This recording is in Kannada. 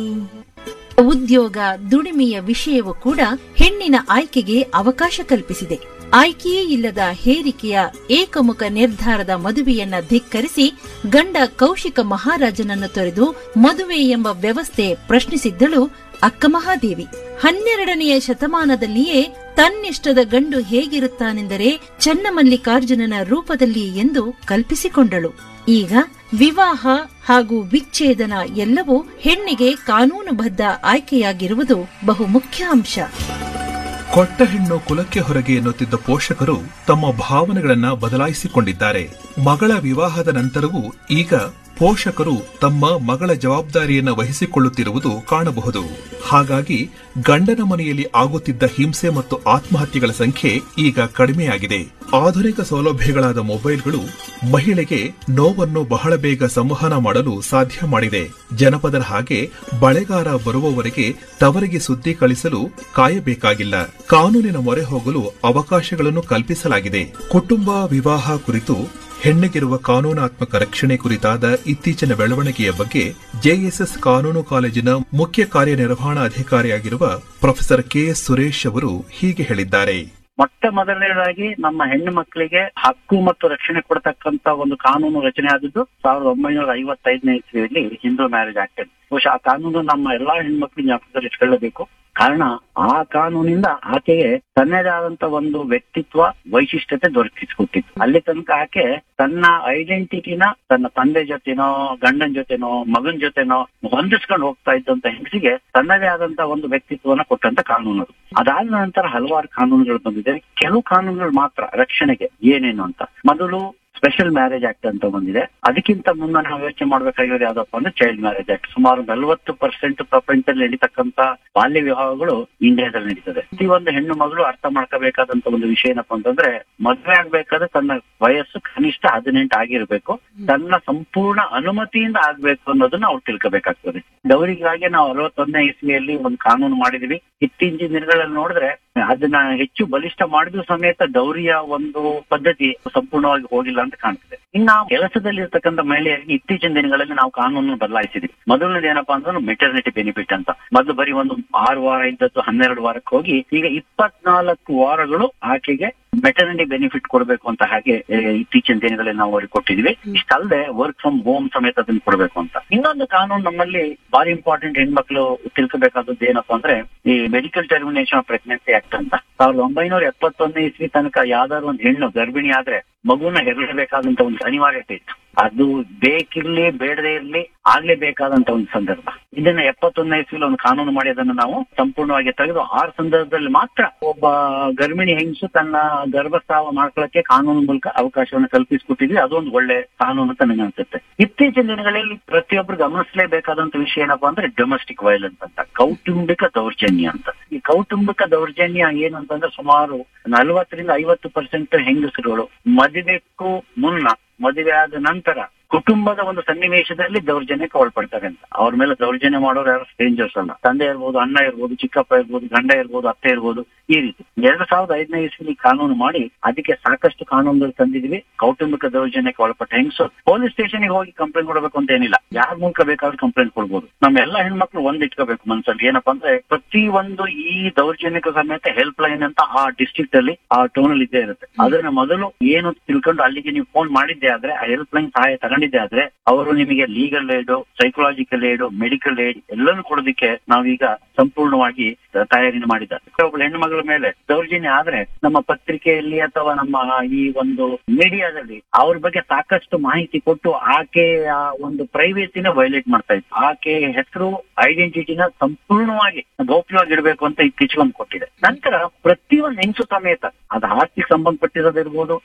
ಉದ್ಯೋಗ ದುಡಿಮೆಯ ವಿಷಯವೂ ಕೂಡ ಹೆಣ್ಣಿನ ಆಯ್ಕೆಗೆ ಅವಕಾಶ ಕಲ್ಪಿಸಿದೆ ಆಯ್ಕೆಯೇ ಇಲ್ಲದ ಹೇರಿಕೆಯ ಏಕಮುಖ ನಿರ್ಧಾರದ ಮದುವೆಯನ್ನ ಧಿಕ್ಕರಿಸಿ ಗಂಡ ಕೌಶಿಕ ಮಹಾರಾಜನನ್ನು ತೊರೆದು ಮದುವೆ ಎಂಬ ವ್ಯವಸ್ಥೆ ಪ್ರಶ್ನಿಸಿದ್ದಳು ಅಕ್ಕಮಹಾದೇವಿ ಹನ್ನೆರಡನೆಯ ಶತಮಾನದಲ್ಲಿಯೇ ತನ್ನಿಷ್ಟದ ಗಂಡು ಹೇಗಿರುತ್ತಾನೆಂದರೆ ಚನ್ನಮಲ್ಲಿಕಾರ್ಜುನನ ರೂಪದಲ್ಲಿ ಎಂದು ಕಲ್ಪಿಸಿಕೊಂಡಳು ಈಗ ವಿವಾಹ ಹಾಗೂ ವಿಚ್ಛೇದನ ಎಲ್ಲವೂ ಹೆಣ್ಣಿಗೆ ಕಾನೂನುಬದ್ಧ ಆಯ್ಕೆಯಾಗಿರುವುದು ಬಹುಮುಖ್ಯ ಅಂಶ ಕೊಟ್ಟ ಹೆಣ್ಣು ಕುಲಕ್ಕೆ ಹೊರಗೆ ಎನ್ನುತ್ತಿದ್ದ ಪೋಷಕರು ತಮ್ಮ ಭಾವನೆಗಳನ್ನ ಬದಲಾಯಿಸಿಕೊಂಡಿದ್ದಾರೆ ಮಗಳ ವಿವಾಹದ ನಂತರವೂ ಈಗ ಪೋಷಕರು ತಮ್ಮ ಮಗಳ ಜವಾಬ್ದಾರಿಯನ್ನು ವಹಿಸಿಕೊಳ್ಳುತ್ತಿರುವುದು ಕಾಣಬಹುದು ಹಾಗಾಗಿ ಗಂಡನ ಮನೆಯಲ್ಲಿ ಆಗುತ್ತಿದ್ದ ಹಿಂಸೆ ಮತ್ತು ಆತ್ಮಹತ್ಯೆಗಳ ಸಂಖ್ಯೆ ಈಗ ಕಡಿಮೆಯಾಗಿದೆ ಆಧುನಿಕ ಸೌಲಭ್ಯಗಳಾದ ಮೊಬೈಲ್ಗಳು ಮಹಿಳೆಗೆ ನೋವನ್ನು ಬಹಳ ಬೇಗ ಸಂವಹನ ಮಾಡಲು ಸಾಧ್ಯ ಮಾಡಿದೆ ಜನಪದರ ಹಾಗೆ ಬಳೆಗಾರ ಬರುವವರೆಗೆ ತವರಿಗೆ ಸುದ್ದಿ ಕಳಿಸಲು ಕಾಯಬೇಕಾಗಿಲ್ಲ ಕಾನೂನಿನ ಮೊರೆ ಹೋಗಲು ಅವಕಾಶಗಳನ್ನು ಕಲ್ಪಿಸಲಾಗಿದೆ ಕುಟುಂಬ ವಿವಾಹ ಕುರಿತು ಹೆಣ್ಣಿಗಿರುವ ಕಾನೂನಾತ್ಮಕ ರಕ್ಷಣೆ ಕುರಿತಾದ ಇತ್ತೀಚಿನ ಬೆಳವಣಿಗೆಯ ಬಗ್ಗೆ ಜೆಎಸ್ಎಸ್ ಕಾನೂನು ಕಾಲೇಜಿನ ಮುಖ್ಯ ಕಾರ್ಯನಿರ್ವಹಣಾಧಿಕಾರಿಯಾಗಿರುವ ಪ್ರೊಫೆಸರ್ ಕೆಎಸ್ ಸುರೇಶ್ ಅವರು ಹೀಗೆ ಹೇಳಿದ್ದಾರೆ ಮೊಟ್ಟ ಮೊದಲನೇದಾಗಿ ನಮ್ಮ ಹೆಣ್ಣು ಮಕ್ಕಳಿಗೆ ಹಕ್ಕು ಮತ್ತು ರಕ್ಷಣೆ ಕೊಡತಕ್ಕಂತ ಒಂದು ಕಾನೂನು ರಚನೆ ಆದದ್ದು ಸಾವಿರದ ಒಂಬೈನೂರ ಐವತ್ತೈದನೇ ಇಸ್ವಿಯಲ್ಲಿ ಹಿಂದೂ ಮ್ಯಾರೇಜ್ ಆಕ್ಟ್ ಬಹುಶಃ ಆ ಕಾನೂನು ನಮ್ಮ ಎಲ್ಲಾ ಹೆಣ್ಮಕ್ಳು ಜ್ಞಾಪಕದಲ್ಲಿ ಇಟ್ಕೊಳ್ಳಬೇಕು ಕಾರಣ ಆ ಕಾನೂನಿಂದ ಆಕೆಗೆ ತನ್ನದೇ ಆದಂತ ಒಂದು ವ್ಯಕ್ತಿತ್ವ ವೈಶಿಷ್ಟ್ಯತೆ ದೊರಕಿಸಿಕೊಟ್ಟಿತ್ತು ಅಲ್ಲಿ ತನಕ ಆಕೆ ತನ್ನ ಐಡೆಂಟಿಟಿನ ತನ್ನ ತಂದೆ ಜೊತೆನೋ ಗಂಡನ ಜೊತೆನೋ ಮಗನ ಜೊತೆನೋ ಹೊಂದಿಸ್ಕೊಂಡು ಹೋಗ್ತಾ ಇದ್ದಂತ ಹೆಂಗಸಿಗೆ ತನ್ನದೇ ಆದಂತ ಒಂದು ವ್ಯಕ್ತಿತ್ವನ ಕೊಟ್ಟಂತ ಕಾನೂನು ಅದು ಅದಾದ ನಂತರ ಹಲವಾರು ಕಾನೂನುಗಳು ಬಂದಿದೆ ಕೆಲವು ಕಾನೂನುಗಳು ಮಾತ್ರ ರಕ್ಷಣೆಗೆ ಏನೇನು ಅಂತ ಮೊದಲು ಸ್ಪೆಷಲ್ ಮ್ಯಾರೇಜ್ ಆಕ್ಟ್ ಅಂತ ಬಂದಿದೆ ಅದಕ್ಕಿಂತ ಮುನ್ನ ನಾವು ಯೋಚನೆ ಮಾಡ್ಬೇಕಾಗಿರೋದು ಯಾವ್ದಪ್ಪ ಅಂದ್ರೆ ಚೈಲ್ಡ್ ಮ್ಯಾರೇಜ್ ಆಕ್ಟ್ ಸುಮಾರು ನಲವತ್ತು ಪರ್ಸೆಂಟ್ ಪ್ರಪಂಚದಲ್ಲಿ ನಡೀತಕ್ಕಂತ ಬಾಲ್ಯ ವಿವಾಹಗಳು ಇಂಡಿಯಾದಲ್ಲಿ ನಡೀತದೆ ಪ್ರತಿ ಒಂದು ಹೆಣ್ಣು ಮಗಳು ಅರ್ಥ ಮಾಡ್ಕೋಬೇಕಾದಂತ ಒಂದು ವಿಷಯ ಏನಪ್ಪಾ ಅಂತಂದ್ರೆ ಮದ್ವೆ ಆಗ್ಬೇಕಾದ್ರೆ ತನ್ನ ವಯಸ್ಸು ಕನಿಷ್ಠ ಹದಿನೆಂಟು ಆಗಿರ್ಬೇಕು ತನ್ನ ಸಂಪೂರ್ಣ ಅನುಮತಿಯಿಂದ ಆಗ್ಬೇಕು ಅನ್ನೋದನ್ನ ಅವ್ರು ತಿಳ್ಕೋಬೇಕಾಗ್ತದೆ ಗೌರಿಗಾಗಿ ನಾವು ಅರವತ್ತೊಂದನೇ ಇಸ್ವಿಯಲ್ಲಿ ಒಂದು ಕಾನೂನು ಮಾಡಿದೀವಿ ಇತ್ತೀಚಿನ ದಿನಗಳಲ್ಲಿ ನೋಡಿದ್ರೆ ಅದನ್ನ ಹೆಚ್ಚು ಬಲಿಷ್ಠ ಮಾಡಿದ್ರು ಸಮೇತ ದೌರ್ಯ ಒಂದು ಪದ್ಧತಿ ಸಂಪೂರ್ಣವಾಗಿ ಹೋಗಿಲ್ಲ ಅಂತ ಕಾಣ್ತದೆ ಇನ್ನ ಕೆಲಸದಲ್ಲಿ ಇರ್ತಕ್ಕಂಥ ಮಹಿಳೆಯರಿಗೆ ಇತ್ತೀಚಿನ ದಿನಗಳಲ್ಲಿ ನಾವು ಕಾನೂನು ಬದಲಾಯಿಸಿದ್ವಿ ಮೊದಲನೇದು ಏನಪ್ಪಾ ಅಂತಂದ್ರೆ ಮೆಟರ್ನಿಟಿ ಬೆನಿಫಿಟ್ ಅಂತ ಮೊದಲು ಬರೀ ಒಂದು ಆರು ವಾರ ಇದ್ದದ್ದು ಹನ್ನೆರಡು ವಾರಕ್ಕೆ ಹೋಗಿ ಈಗ ಇಪ್ಪತ್ನಾಲ್ಕು ವಾರಗಳು ಆಕೆಗೆ ಮೆಟರ್ನಿಟಿ ಬೆನಿಫಿಟ್ ಕೊಡಬೇಕು ಅಂತ ಹಾಗೆ ಏ, ಇತ್ತೀಚಿನ ದಿನಗಳಲ್ಲಿ ನಾವು ಅವ್ರಿಗೆ ಕೊಟ್ಟಿದ್ವಿ ಇಷ್ಟಲ್ಲದೆ ವರ್ಕ್ ಫ್ರಮ್ ಹೋಮ್ ಸಮೇತ ಅದನ್ನ ಕೊಡಬೇಕು ಅಂತ ಇನ್ನೊಂದು ಕಾನೂನು ನಮ್ಮಲ್ಲಿ ಬಾರಿ ಇಂಪಾರ್ಟೆಂಟ್ ಹೆಣ್ಮಕ್ಳು ತಿಳ್ಕೋಬೇಕಾದದ್ದು ಏನಪ್ಪಾ ಅಂದ್ರೆ ಈ medical termination of pregnancy act ಅಂತ ಸಾವಿರದ ಒಂಬೈನೂರ ಎಪ್ಪತ್ತೊಂದನೇ ಇಸ್ವಿ ತನಕ ಯಾವ್ದಾದ್ರು ಒಂದು ಹೆಣ್ಣು ಗರ್ಭಿಣಿ ಆದ್ರೆ ಮಗುನ ಹೆರಲೇಬೇಕಾದಂತ ಒಂದು ಅನಿವಾರ್ಯತೆ ಇತ್ತು ಅದು ಬೇಕಿರ್ಲಿ ಬೇಡದೇ ಇರ್ಲಿ ಆಗ್ಲೇಬೇಕಾದಂತ ಒಂದು ಸಂದರ್ಭ ಇದನ್ನ ಎಪ್ಪತ್ತೊಂದನೇ ಇಸ್ವಿಲಿ ಒಂದು ಕಾನೂನು ಮಾಡಿ ಅದನ್ನು ನಾವು ಸಂಪೂರ್ಣವಾಗಿ ತೆಗೆದು ಆರು ಸಂದರ್ಭದಲ್ಲಿ ಮಾತ್ರ ಒಬ್ಬ ಗರ್ಭಿಣಿ ಹೆಂಗಸು ತನ್ನ ಗರ್ಭಸ್ರಾವ ಮಾಡ್ಕೊಳ್ಳಕ್ಕೆ ಕಾನೂನು ಮೂಲಕ ಅವಕಾಶವನ್ನು ಕಲ್ಪಿಸಿಕೊಟ್ಟಿದ್ವಿ ಅದೊಂದು ಒಳ್ಳೆ ಕಾನೂನು ಅಂತ ನನಗೆ ಅನ್ಸುತ್ತೆ ಇತ್ತೀಚಿನ ದಿನಗಳಲ್ಲಿ ಪ್ರತಿಯೊಬ್ರು ಗಮನಿಸಲೇಬೇಕಾದಂತ ವಿಷಯ ಏನಪ್ಪಾ ಅಂದ್ರೆ ಡೊಮೆಸ್ಟಿಕ್ ವೈಲೆನ್ಸ್ ಅಂತ ಕೌಟುಂಬಿಕ ದೌರ್ಜನ್ಯ ಅಂತ ಈ ಕೌಟುಂಬಿಕ ದೌರ್ಜನ್ಯ ಏನು ಅಂತಂದ್ರೆ ಸುಮಾರು ನಲವತ್ತರಿಂದ ಐವತ್ತು ಪರ್ಸೆಂಟ್ ಹೆಂಗಸರುಗಳು ಮದುವೆಗೂ ಮುನ್ನ ಮದುವೆ ಆದ ನಂತರ ಕುಟುಂಬದ ಒಂದು ಸನ್ನಿವೇಶದಲ್ಲಿ ದೌರ್ಜನ್ಯಕ್ಕೆ ಒಳಪಡ್ತಾರೆ ಅಂತ ಅವ್ರ ಮೇಲೆ ದೌರ್ಜನ್ಯ ಮಾಡೋರು ಯಾರು ಸ್ಟ್ರೇಂಜರ್ಸ್ ಅಲ್ಲ ತಂದೆ ಇರ್ಬೋದು ಅಣ್ಣ ಇರ್ಬೋದು ಚಿಕ್ಕಪ್ಪ ಇರ್ಬೋದು ಗಂಡ ಇರ್ಬೋದು ಅತ್ತೆ ಇರ್ಬೋದು ಈ ರೀತಿ ಎರಡ್ ಸಾವಿರದ ಐದನೇ ಇಸ್ವಿಲಿ ಕಾನೂನು ಮಾಡಿ ಅದಕ್ಕೆ ಸಾಕಷ್ಟು ಕಾನೂನುಗಳು ತಂದಿದ್ವಿ ಕೌಟುಂಬಿಕ ದೌರ್ಜನ್ಯಕ್ಕೆ ಒಳಪಟ್ಟ ಹೆಂಗಸು ಪೊಲೀಸ್ ಸ್ಟೇಷನ್ಗೆ ಹೋಗಿ ಕಂಪ್ಲೇಂಟ್ ಕೊಡಬೇಕು ಅಂತ ಏನಿಲ್ಲ ಯಾರ ಮೂಲಕ ಬೇಕಾದ್ರೂ ಕಂಪ್ಲೇಂಟ್ ಕೊಡ್ಬೋದು ನಮ್ಮ ಎಲ್ಲ ಹೆಣ್ಮಕ್ಳು ಒಂದ್ ಇಟ್ಕೋಬೇಕು ಮನ್ಸಲ್ಲಿ ಏನಪ್ಪಾ ಅಂದ್ರೆ ಪ್ರತಿ ಒಂದು ಈ ದೌರ್ಜನ್ಯಕ್ಕೆ ಸಮೇತ ಹೆಲ್ಪ್ ಲೈನ್ ಅಂತ ಆ ಡಿಸ್ಟ್ರಿಕ್ಟ್ ಅಲ್ಲಿ ಆ ಟೌನ್ ಅಲ್ಲಿ ಇದ್ದೇ ಇರುತ್ತೆ ಅದನ್ನ ಮೊದಲು ಏನು ತಿಳ್ಕೊಂಡು ಅಲ್ಲಿಗೆ ನೀವು ಫೋನ್ ಮಾಡಿದ್ದೆ ಆದ್ರೆ ಆ ಹೆಲ್ಪ್ ಲೈನ್ ಸಹಾಯ ತಗೊಂಡಿದ್ದೆ ಆದ್ರೆ ಅವರು ನಿಮಗೆ legal aid psychological aid medical aid ಎಲ್ಲನೂ ಕೊಡೋದಕ್ಕೆ ನಾವೀಗ ಸಂಪೂರ್ಣವಾಗಿ ತಯಾರಿನ ಮಾಡಿದ್ದಾರೆ ಒಬ್ಬಳು ಹೆಣ್ಣು ಮಗಳ ಮೇಲೆ ದೌರ್ಜನ್ಯ ಆದ್ರೆ ನಮ್ಮ ಪತ್ರಿಕೆಯಲ್ಲಿ ಅಥವಾ ನಮ್ಮ ಈ ಒಂದು ಮೀಡಿಯಾದಲ್ಲಿ ಅವ್ರ ಬಗ್ಗೆ ಸಾಕಷ್ಟು ಮಾಹಿತಿ ಕೊಟ್ಟು ಆಕೆಯ ಒಂದು ಪ್ರೈವೇಸಿನ ವೈಲೇಟ್ ಮಾಡ್ತಾ ಇತ್ತು ಆಕೆ ಹೆಸರು ಐಡೆಂಟಿಟಿನ ಸಂಪೂರ್ಣವಾಗಿ ಗೌಪ್ಯವಾಗಿ ಇಡಬೇಕು ಅಂತ ಇತ್ತೀಚೆಗೆ ಒಂದು ಕೊಟ್ಟಿದೆ ನಂತರ ಪ್ರತಿಯೊಂದು ಹೆಂಗಸು ಸಮೇತ ಅದು ಆಸ್ತಿಗೆ ಸಂಬಂಧಪಟ್ಟಿರೋದಿರ್ಬೋದು